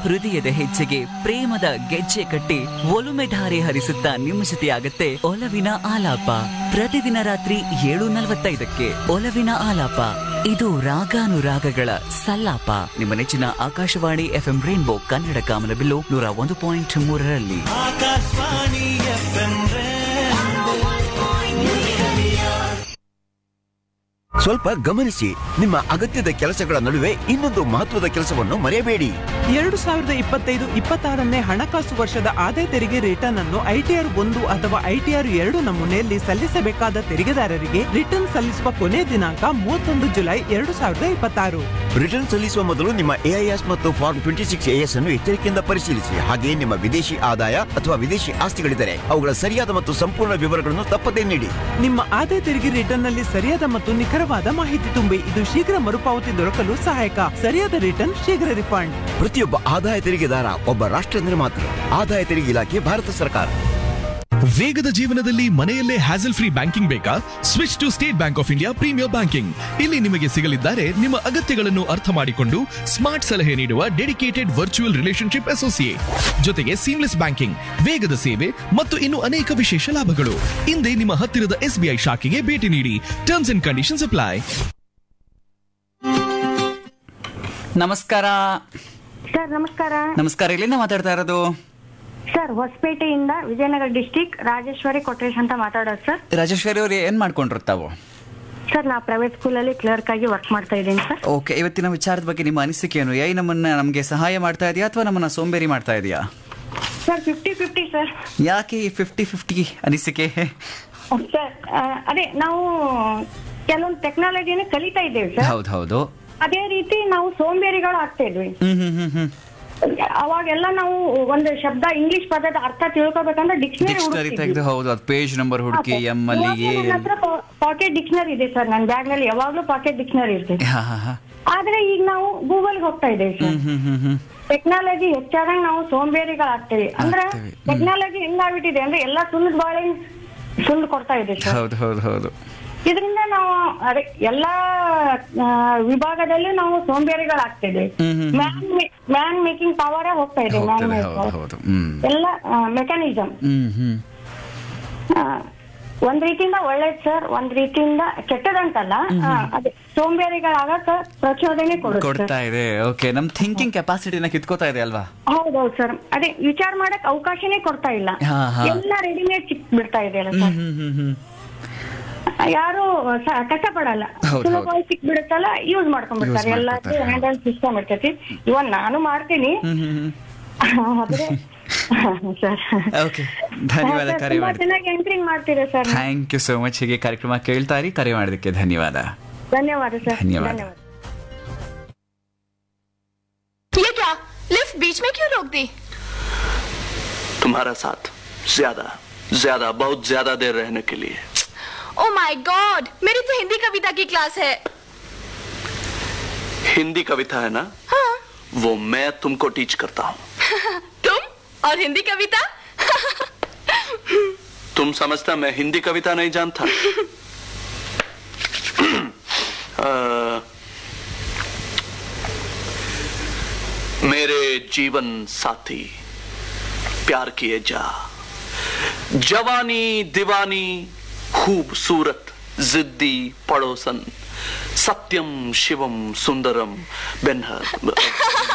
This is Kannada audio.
ಹೃದಯದ ಹೆಜ್ಜೆಗೆ ಪ್ರೇಮದ ಗೆಜ್ಜೆ ಕಟ್ಟಿ ಒಲುಮೆ ಧಾರೆ ಹರಿಸುತ್ತಾ ನಿಮ್ಮ ಜೊತೆಯಾಗತ್ತೆ ಒಲವಿನ ಆಲಾಪ ಪ್ರತಿದಿನ ರಾತ್ರಿ ಏಳು ನಲವತ್ತೈದಕ್ಕೆ ಒಲವಿನ ಆಲಾಪ ಇದು ರಾಗಾನುರಾಗಗಳ ಸಲ್ಲಾಪ ನಿಮ್ಮ ನೆಚ್ಚಿನ ಆಕಾಶವಾಣಿ ಎಫ್ಎಂ ರೈನ್ಬೋ ಕನ್ನಡ ಕಾಮನಬಿಲ್ಲು ನೂರ ಒಂದು ಪಾಯಿಂಟ್ ಮೂರರಲ್ಲಿ ಆಕಾಶವಾಣಿ ಎಫ್ಎಂ ಸ್ವಲ್ಪ ಗಮನಿಸಿ ನಿಮ್ಮ ಅಗತ್ಯದ ಕೆಲಸಗಳ ನಡುವೆ ಇನ್ನೊಂದು ಮಹತ್ವದ ಕೆಲಸವನ್ನು ಮರೆಯಬೇಡಿ ಎರಡು ಸಾವಿರದ ಇಪ್ಪತ್ತೈದು ಇಪ್ಪತ್ತಾರನೇ ಹಣಕಾಸು ವರ್ಷದ ಆದಾಯ ತೆರಿಗೆ ರಿಟರ್ನ್ ಅನ್ನು ಐಟಿಆರ್ ಒಂದು ಅಥವಾ ಐಟಿಆರ್ ಎರಡು ನಮೂನೆಯಲ್ಲಿ ಸಲ್ಲಿಸಬೇಕಾದ ತೆರಿಗೆದಾರರಿಗೆ ರಿಟರ್ನ್ ಸಲ್ಲಿಸುವ ಕೊನೆ ದಿನಾಂಕ ಮೂವತ್ತೊಂದು ಜುಲೈ ಎರಡು ಸಾವಿರದ ಇಪ್ಪತ್ತಾರು ರಿಟರ್ನ್ ಸಲ್ಲಿಸುವ ಮೊದಲು ನಿಮ್ಮ ಎಐಎಸ್ ಮತ್ತು ಫಾರ್ಮ್ ಟ್ವೆಂಟಿ ಸಿಕ್ಸ್ ಎಎಸ್ ಅನ್ನು ಎಚ್ಚರಿಕೆಯಿಂದ ಪರಿಶೀಲಿಸಿ ಹಾಗೆಯೇ ನಿಮ್ಮ ವಿದೇಶಿ ಆದಾಯ ಅಥವಾ ವಿದೇಶಿ ಆಸ್ತಿಗಳಿದ್ದರೆ ಅವುಗಳ ಸರಿಯಾದ ಮತ್ತು ಸಂಪೂರ್ಣ ವಿವರಗಳನ್ನು ತಪ್ಪದೇ ನೀಡಿ ನಿಮ್ಮ ಆದಾಯ ತೆರಿಗೆ ರಿಟರ್ನ್ ನಲ್ಲಿ ಸರಿಯಾದ ಮತ್ತು ನಿಖರವಾದ ಮಾಹಿತಿ ತುಂಬಿ ಇದು ಶೀಘ್ರ ಮರುಪಾವತಿ ದೊರಕಲು ಸಹಾಯಕ ಸರಿಯಾದ ರಿಟರ್ನ್ ಶೀಘ್ರ ರಿಫಂಡ್ ಪ್ರತಿಯೊಬ್ಬ ಆದಾಯ ತೆರಿಗೆದಾರ ಒಬ್ಬ ರಾಷ್ಟ್ರ ನಿರ್ಮಾತೃ ಆದಾಯ ತೆರಿಗೆ ಇಲಾಖೆ ಭಾರತ ಸರ್ಕಾರ ವೇಗದ ಜೀವನದಲ್ಲಿ ಮನೆಯಲ್ಲೇ ಹ್ಯಾಸಲ್ ಫ್ರೀ ಬ್ಯಾಂಕಿಂಗ್ ಬೇಕಾ switch to State Bank of India premier banking ಇಲ್ಲಿ ನಿಮಗೆ ಸಿಗಲಿದ್ದಾರೆ ನಿಮ್ಮ ಅಗತ್ಯಗಳನ್ನು ಅರ್ಥ ಮಾಡಿಕೊಂಡು ಸ್ಮಾರ್ಟ್ ಸಲಹೆ ನೀಡುವ ಡೆಡಿಕೇಟೆಡ್ ವರ್ಚುವಲ್ ರಿಲೇಶನ್ಶಿಪ್ ಅಸೋಸಿಯೇಟ್ ಜೊತೆಗೆ ಸೀಮ್ಲೆಸ್ ಬ್ಯಾಂಕಿಂಗ್ ವೇಗದ ಸೇವೆ ಮತ್ತು ಇನ್ನು ಅನೇಕ ವಿಶೇಷ ಲಾಭಗಳು ಹಿಂದೆ ನಿಮ್ಮ ಹತ್ತಿರದ ಎಸ್ಬಿಐ ಶಾಖೆಗೆ ಭೇಟಿ ನೀಡಿ ಟರ್ಮ್ಸ್ ಅಂಡ್ ಕಂಡೀಷನ್ಸ್ ಅಪ್ಲೈ ನಮಸ್ಕಾರ ಸರ್ ನಮಸ್ಕಾರ ನಮಸ್ಕಾರ ಎಲ್ಲಿಂದ ಮಾತಾಡ್ತಾ ಇರೋದು ಸರ್ ಹೊಸಪೇಟೆಯಿಂದ ವಿಜಯನಗರ ಡಿಸ್ಟಿಕ್ ರಾಜೇಶ್ವರಿ ಕೊಟ್ರೇಶ್ ಅಂತ ಮಾತಾಡೋದು ಸರ್ ರಾಜೇಶ್ವರಿ ಅವ್ರು ಏನ್ ಮಾಡ್ಕೊಂಡ್ರು ತಾವು ಸರ್ ನಾ ಪ್ರೈವೇಟ್ ಸ್ಕೂಲಲ್ಲಿ ಕ್ಲರ್ಕ್ ಆಗಿ ವರ್ಕ್ ಮಾಡ್ತಾ ಇದ್ದೀನಿ ಸರ್ ಓಕೆ ಇವತ್ತಿನ ವಿಚಾರದ ಬಗ್ಗೆ ನಿಮ್ಮ ಅನಿಸಿಕೆ ಏನು ಏಯ್ ನಮ್ಮನ್ನ ನಮಗೆ ಸಹಾಯ ಮಾಡ್ತಾ ಇದೆಯಾ ಅಥವಾ ನಮ್ಮನ್ನ ಸೋಂಬೇರಿ ಮಾಡ್ತಾ ಇದೆಯಾ ಸರ್ ಫಿಫ್ಟಿ ಫಿಫ್ಟಿ ಸರ್ ಯಾಕೆ ಈ ಫಿಫ್ಟಿ ಫಿಫ್ಟಿ ಅನಿಸಿಕೆ ಸರ್ ಆ, ಅದೇ ನಾವು ಕೆಲವೊಂದು ಟೆಕ್ನಾಲಜಿನ ಕಲಿತಾ ಇದ್ದೇವೆ ಸರ್ ಹೌದು ಹೌದು ಅದೇ ರೀತಿ ನಾವು ಸೋಂಬೇರಿಗಳು ಆಗ್ತಾ ಇದ್ವಿ ಹ್ಮ್ ಹ್ಮ್ ಹ್ಮ್ ಹ್ಮ್ ಅವಾಗೆಲ್ಲ ನಾವು ಒಂದು ಶಬ್ದ ಇಂಗ್ಲಿಷ್ ಪದದ ಅರ್ಥ ತಿಳ್ಕೊಬೇಕಂದ್ರೆ ಡಿಕ್ಷನರಿ ಡಿಕ್ಷನರಿ ತೆಗೆದು ಹೌದು ಅದು ಪೇಜ್ ನಂಬರ್ ಹುಡುಕಿ ಎಮ್ ಅಲ್ಲಿ ಎ ಪಾಕೆಟ್ ಡಿಕ್ಷನರಿ ಇದೆ ಸರ್ ನನ್ನ ಬ್ಯಾಗ್ ನಲ್ಲಿ ಯಾವಾಗ್ಲೂ ಪಾಕೆಟ್ ಡಿಕ್ಷನರಿ ಇರ್ತದೆ ಹಾ ಹಾ ಹಾ ಆದ್ರೆ ಈಗ ನಾವು ಗೂಗಲ್ ಹೋಗ್ತಾ ಇದ್ದೇವೆ ಸರ್ ಹ್ಮ್ ಹ್ಮ್ ಹ್ಮ್ ಟೆಕ್ನಾಲಜಿ ಹೆಚ್ಚಾದಂಗ ನಾವು ಸೋಂಬೇರಿಗಳಾಗ್ತೇವೆ ಅಂದ್ರೆ ಆಗ್ತೇವೆ. ಹ್ಮ್. ಟೆಕ್ನಾಲಜಿ ಹೆಂಗಾಗ್ಬಿಟ್ಟಿದೆ ಅಂದ್ರೆ ಎಲ್ಲಾ ಸುಳ್ಳು ಬಾಳೆ ಸುಳ್ಳು ಕೊಡ್ತಾ ಇದೆ ಸರ್ ಹೌದು ಹೌದು ಹೌದು ಇದರಿಂದ ನಾವು ಅದೇ ಎಲ್ಲಾ ಆ, ವಿಭಾಗದಲ್ಲೂ ನಾವು ಸೋಂಬೇರಿಗಳಾಗ್ತಿದೆ ಹ್ಮ್, ಹ್ಮ್, ಹ್ಮ್. ಮ್ಯಾನ್ ಮ್ಯಾನ್ ಮೇಕಿಂಗ್ ಪವರ್ ಹೋಗ್ತಾ ಇದೆ ಹೋಗ್ತದೆ ಮ್ಯಾನ್ ಹೌದು ಹೌದು ಹ್ಮ್ ಎಲ್ಲ ಮೆಕ್ಯಾನಿಸಮ್ ಹ್ಮ್ ಹ್ಮ್ ಒಂದ್ ರೀತಿಯಿಂದ ಒಳ್ಳೇದ್ ಸರ್ ಒಂದ್ ರೀತಿಯಿಂದ ಕೆಟ್ಟದಂತಲ್ಲ ಆ, ಅದೇ ಸೋಂಬೇರಿಗಳಾಗಕ್ಕ ಪ್ರಚೋದನೆ ಕೊಡುತ್ತೆ ಕೊಡ್ತಾ ಇದೆ ಓಕೆ ನಮ್ ಥಿಂಕಿಂಗ್ ಕೆಪಾಸಿಟಿನ ಕಿತ್ಕೋತಾ ಇದೆ ಅಲ್ವಾ ಹೌದೌದು ಸರ್ ಅದೇ ವಿಚಾರ ಮಾಡಕ್ ಅವಕಾಶನೇ ಕೊಡ್ತಾ ಇಲ್ಲ ಹಾ, ಹಾ. ಎಲ್ಲ ರೆಡಿಮೇಡ್ ಸಿಕ್ ಬಿಡ್ತಾ ಇದೆ ಅಲ್ಲ ಹ್ಮ್ ಸರ್ ಹ್ಮ್ ಹ್ಮ್ ಹ್ಮ್ ಯಾರು ಸ- ಕಷ್ಟಪಡಲ್ಲ ಹೌದು, ಸುಲಭವಾಗಿ ಸಿಕ್ ಬಿಡುತ್ತಲ್ಲ ಯೂಸ್ ಮಾಡ್ಕೊಂಡ್ಬಿಡ್ತಾರೆ Use ಎಲ್ಲ ಮಾಡ್ಕೊತಾರೆ, ಹೌದು. ಹ್ಯಾಂಡಲ್ ಸಿಸ್ಟಮ್ ಇರ್ತೈತಿ ಇವನ್ ನಾನು ಮಾಡ್ತೀನಿ ಹ್ಮ್ ಹ್ಮ್ ಹ್ಮ್ ಆದ್ರೆ ಸರ್ ಓಕೆ ಧನ್ಯವಾದ ಸರ್, ಕರೆ ತುಂಬಾ ಮಾಡಿ ಚೆನ್ನಾಗಿ ಎಂಟ್ರಿಂಗ್ ಮಾಡ್ತೀರಾ sir thank you so much ಹೀಗೆ ಕಾರ್ಯಕ್ರಮ ಕೇಳ್ತಾ ಇರಿ ಕರೆ ಮಾಡೋದಕ್ಕೆ ಧನ್ಯವಾದ ಧನ್ಯವಾದ ಸರ್ ಧನ್ಯವಾದ. ಧನ್ಯವಾದ ये क्या लिफ्ट बीच में क्यों रोक दी तुम्हारा साथ ज्यादा ज्यादा बहुत ज्यादा देर रहने के लिए ओ माय गॉड मेरी तो हिंदी कविता की क्लास है हिंदी कविता है ना हाँ वो मैं तुमको टीच करता हूँ तुम और हिंदी कविता तुम समझता मैं हिंदी कविता नहीं जानता अ, मेरे जीवन साथी प्यार किए जा जवानी दीवानी खूबसूरत जिद्दी पड़ोसन सत्यम शिवम सुंदरम बेनहर